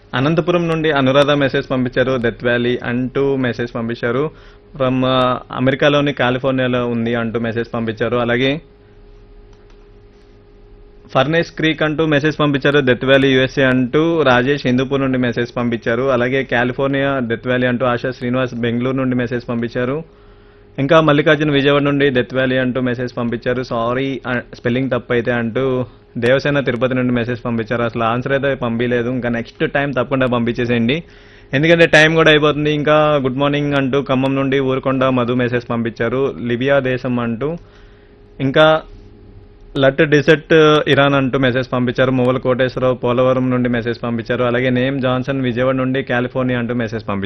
అనంతపురం నుండి అనురాధ మెసేజ్ పంపించారు Death Valley అంటూ మెసేజ్ పంపించారు ఫ్రమ్ అమెరికాలోని కాలిఫోర్నియాలో ఉంది అంటూ మెసేజ్ పంపించారు అలాగే ఫర్నేస్ క్రీక్ అంటూ మెసేజ్ పంపించారు డెత్ వ్యాలీ యూఎస్ఏ అంటూ రాజేష్ హిందూపూర్ నుండి మెసేజ్ పంపించారు అలాగే కాలిఫోర్నియా డెత్ వ్యాలీ అంటూ ఆశా శ్రీనివాస్ బెంగళూరు నుండి మెసేజ్ పంపించారు ఇంకా మల్లికార్జున విజయవాడ నుండి డెత్ వ్యాలీ అంటూ మెసేజ్ పంపించారు సారీ స్పెల్లింగ్ తప్పు అయితే అంటూ దేవసేన తిరుపతి నుండి మెసేజ్ పంపించారు అసలు ఆన్సర్ అయితే పంపించలేదు ఇంకా నెక్స్ట్ టైం తప్పకుండా పంపించేసేయండి ఎందుకంటే టైం కూడా అయిపోతుంది ఇంకా గుడ్ మార్నింగ్ అంటూ ఖమ్మం నుండి ఊరుకొండ మధు మెసేజ్ పంపించారు లిబియా దేశం అంటూ ఇంకా లట్ డిసెట్ ఇరాన్ అంటూ మెసేజ్ పంపించారు మువ్వల కోటేశ్వరరావు పోలవరం నుండి మెసేజ్ పంపించారు అలాగే నేమ్ జాన్సన్ విజయవాడ నుండి కాలిఫోర్నియా అంటూ మెసేజ్ పంపించారు